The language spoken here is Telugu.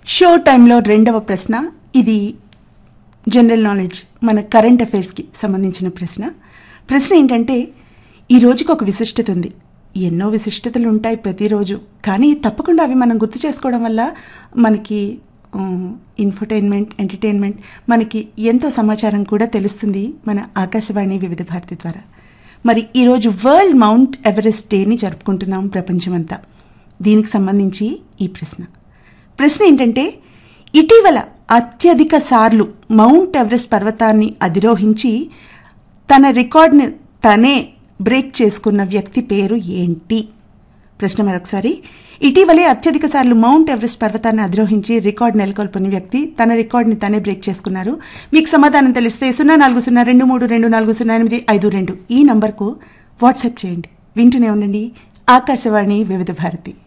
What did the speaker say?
షో టైంలో రెండవ ప్రశ్న ఇది జనరల్ నాలెడ్జ్ మన కరెంట్ అఫైర్స్కి సంబంధించిన ప్రశ్న ప్రశ్న ఏంటంటే ఈ రోజుకి ఒక విశిష్టత ఉంది ఎన్నో విశిష్టతలు ఉంటాయి ప్రతిరోజు కానీ తప్పకుండా అవి మనం గుర్తు చేసుకోవడం వల్ల మనకి ఇన్ఫర్టైన్మెంట్ ఎంటర్టైన్మెంట్ మనకి ఎంతో సమాచారం కూడా తెలుస్తుంది మన ఆకాశవాణి వివిధ భారతి ద్వారా మరి ఈరోజు వరల్డ్ మౌంట్ ఎవరెస్ట్ డేని జరుపుకుంటున్నాం ప్రపంచమంతా దీనికి సంబంధించి ఈ ప్రశ్న ప్రశ్న ఏంటంటే ఇటీవల అత్యధిక సార్లు మౌంట్ ఎవరెస్ట్ పర్వతాన్ని అధిరోహించి తన రికార్డ్ని తనే బ్రేక్ చేసుకున్న వ్యక్తి పేరు ఏంటి ప్రశ్న మరొకసారి ఇటీవలే అత్యధిక సార్లు మౌంట్ ఎవరెస్ట్ పర్వతాన్ని అధిరోహించి రికార్డు నెలకొల్పిన వ్యక్తి తన రికార్డుని తనే బ్రేక్ చేసుకున్నారు మీకు సమాధానం తెలిస్తే సున్నా నాలుగు సున్నా రెండు మూడు రెండు నాలుగు సున్నా ఎనిమిది ఐదు రెండు ఈ నంబర్కు వాట్సాప్ చేయండి వింటూనే ఉండండి ఆకాశవాణి వివిధ భారతి